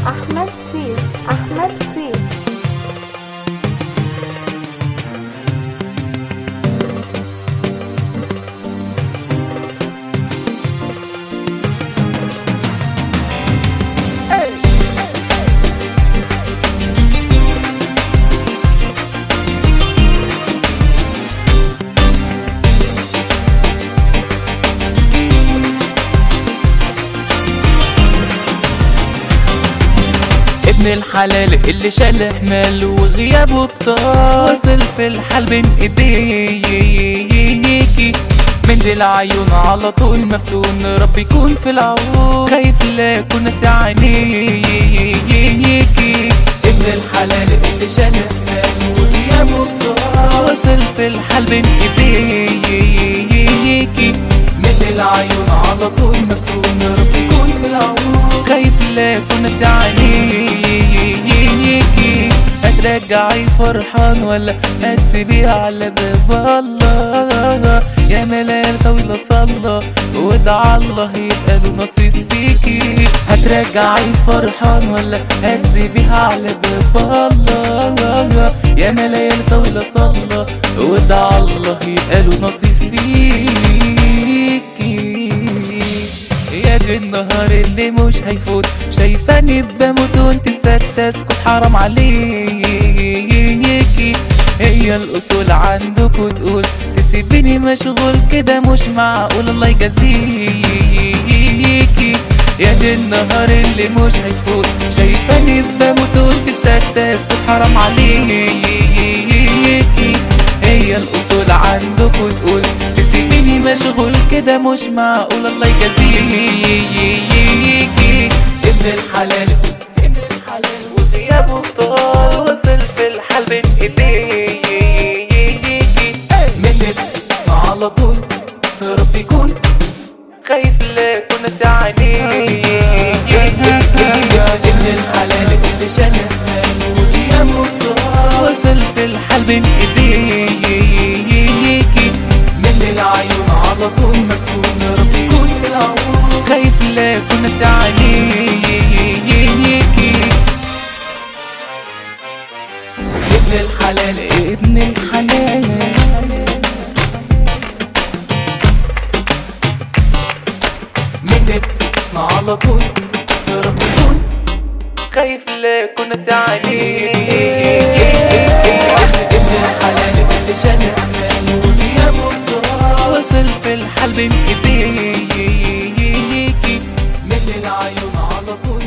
أحمد سيف أحمد سيف ابن الحلال اللي شال حمال وغيابه الطار واصل في الحال بين ايديكي من دي العيون على طول مفتون ربي يكون في العون خايف لا يكون ناسي عينيكي ابن الحلال اللي شال حمال وغيابه الطار واصل في الحال بين ايديكي من العيون على طول مفتون ربي يكون في العون خايف لا يكون ناسي عينيكي هترجعي فرحان ولا هتسيبيه على باب الله يا ملال طويلة صلى وادعى الله يبقى له نصيب فيكي هترجعي فرحان ولا هتسيبيها على باب الله يا ملال طويلة صلى وادعى الله يبقى له نصيب فيكي يا دي النهار اللي مش هيفوت شايفاني بموت وانت ساكتة اسكت حرام عليكي هي الأصول عندك وتقول تسيبيني مشغول كده مش معقول الله يجازيكي يا دي النهار اللي مش هيفوت شايفاني بموت وانت ساكتة اسكت حرام عليكي هي الأصول عندك وتقول تسيبيني مشغول كده مش معقول الله يجازيكي ابن الحلال ابن الحلال وغيابه طال وصل في الحال بين ايديكي منك على طول رب يكون خايف لا يكون عينيكي ابن الحلال اللي شال حمال وغيابه طال وصل في الحال بين ايديكي من العيون على طول مكتوب رب يكون في العون خايف لا يكون ناسي عينيكي ابن الحلال ابن الحلال منك على طول رب يكون خايف لا يكون ناسي عينيكي ابن الحلال اللي شال حمال وغيابه الطار وصل في الحال بين ايديكي من العيون على طول